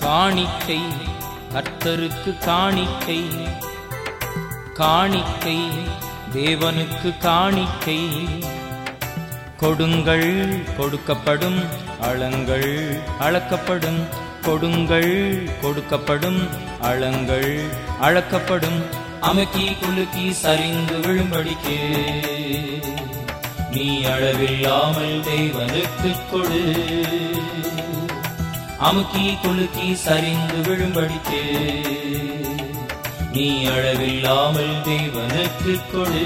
காணிக்கை கர்த்தருக்கு காணிக்கை காணிக்கை தேவனுக்கு காணிக்கை கொடுங்கள் கொடுக்கப்படும் அளங்கள் அளக்கப்படும் கொடுங்கள் கொடுக்கப்படும் அளங்கள் அளக்கப்படும் அமுக்கி குலுக்கி சரிந்து விழும்படிக்கு நீ அளவில்லாமல் தேவனுக்கு கொடு அமுக்கி குலுக்கி சரிந்து விழும்படிக்கு நீ அளவில்லாமல் தேவனுக்கு கொடு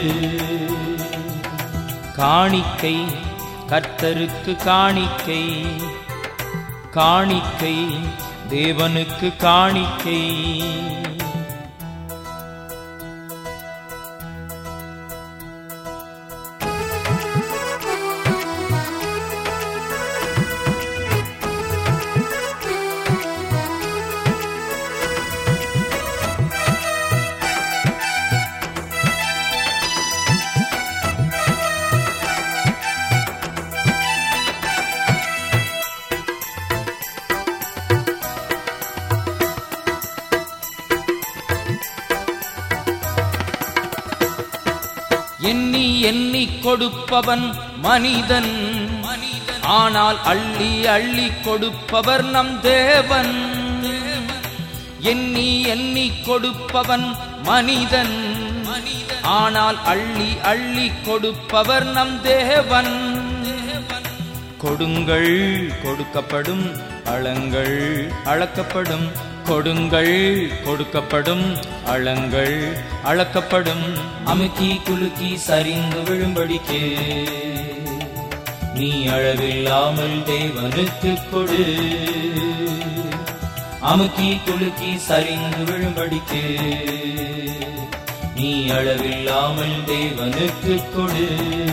காணிக்கை கர்த்தருக்கு காணிக்கை காணிக்கை தேவனுக்கு காணிக்கை எண்ணி எண்ணி கொடுப்பவன் மனிதன் ஆனால் அள்ளி அள்ளி கொடுப்பவர் நம் தேவன் எண்ணி எண்ணி கொடுப்பவன் மனிதன் ஆனால் அள்ளி அள்ளி கொடுப்பவர் நம் தேவன் கொடுங்கள் கொடுக்கப்படும் அளங்கள் அளக்கப்படும் கொடுங்கள் கொடுக்கப்படும் அளங்கள் அளக்கப்படும் அமுக்கி குலுக்கி சரிந்து விழும்படிக்கு நீ அளவில்லாமல் தேவனுக்கு கொடு அமுக்கி குலுக்கி சரிந்து விழும்படிக்கு நீ அளவில்லாமல் தேவனுக்கு கொடு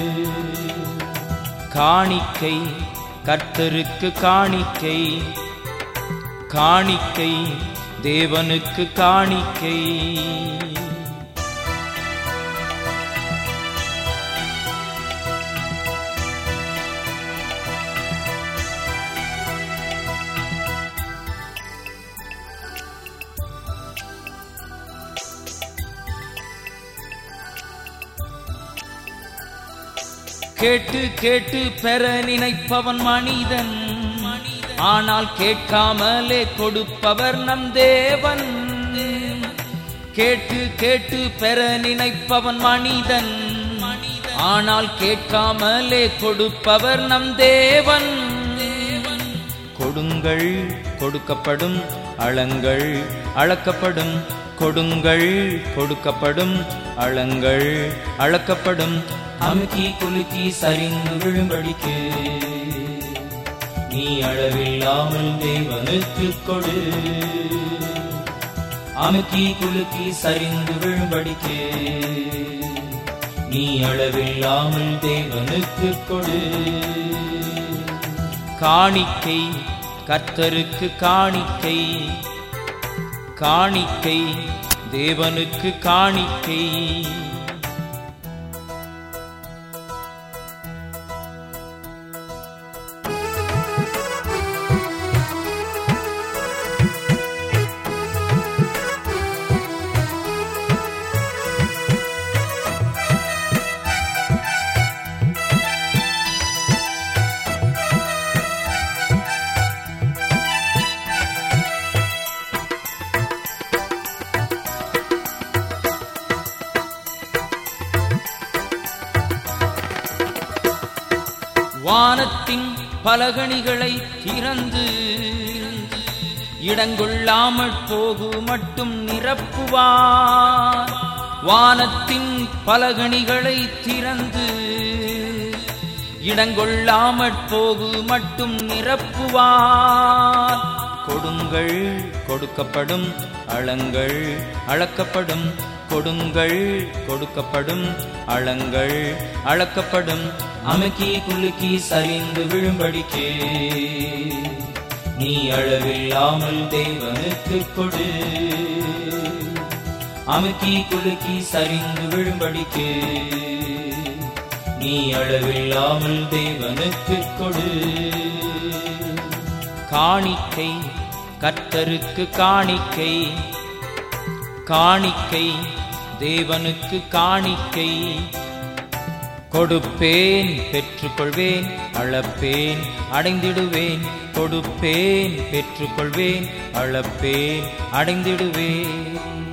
காணிக்கை கர்த்தருக்கு காணிக்கை காணிக்கை தேவனுக்கு காணிக்கை கேட்டு கேட்டு பெற நினைப்பவன் மனிதன் ஆனால் கேட்காமலே கொடுப்பவர் நம் தேவன் கேட்டு கேட்டு பெற நினைப்பவன் மனிதன் ஆனால் கேட்காமலே கொடுப்பவர் நம் தேவன் கொடுங்கள் கொடுக்கப்படும் அளங்கள் அளக்கப்படும் கொடுங்கள் கொடுக்கப்படும் அளங்கள் அளக்கப்படும் அமுக்கி குலுக்கி சரிந்து விழும்படிக்கு நீ அளவில்லாமல் தேவனுக்கு கொடு அமுக்கி குலுக்கி சரிந்து விழும்படிக்கு நீ அளவில்லாமல் தேவனுக்கு கொடு காணிக்கை கர்த்தருக்கு காணிக்கை காணிக்கை தேவனுக்கு காணிக்கை வானத்தின் பலகணிகளை திறந்து இடங்கொள்ளாமல் போகு மட்டும் நிரப்புவார் வானத்தின் பலகணிகளை திறந்து இடங்கொள்ளாமற் போகு மட்டும் நிரப்புவார் கொடுங்கள் கொடுக்கப்படும் அளங்கள் அளக்கப்படும் கொடுங்கள் கொடுக்கப்படும் அளங்கள் அளக்கப்படும் அமுக்கி குலுக்கி சரிந்து விழும்படிக்கு நீ அளவில்லாமல் தேவனுக்கு கொடு அமுக்கி குலுக்கி சரிந்து விழும்படிக்கு நீ அளவில்லாமல் தேவனுக்கு கொடு காணிக்கை கர்த்தருக்கு காணிக்கை காணிக்கை தேவனுக்கு காணிக்கை கொடுப்பேன் பெற்றுக்கொள்வேன் அளப்பேன் அடைந்திடுவேன் கொடுப்பேன் பெற்றுக்கொள்வேன் அளப்பேன் அடைந்திடுவேன்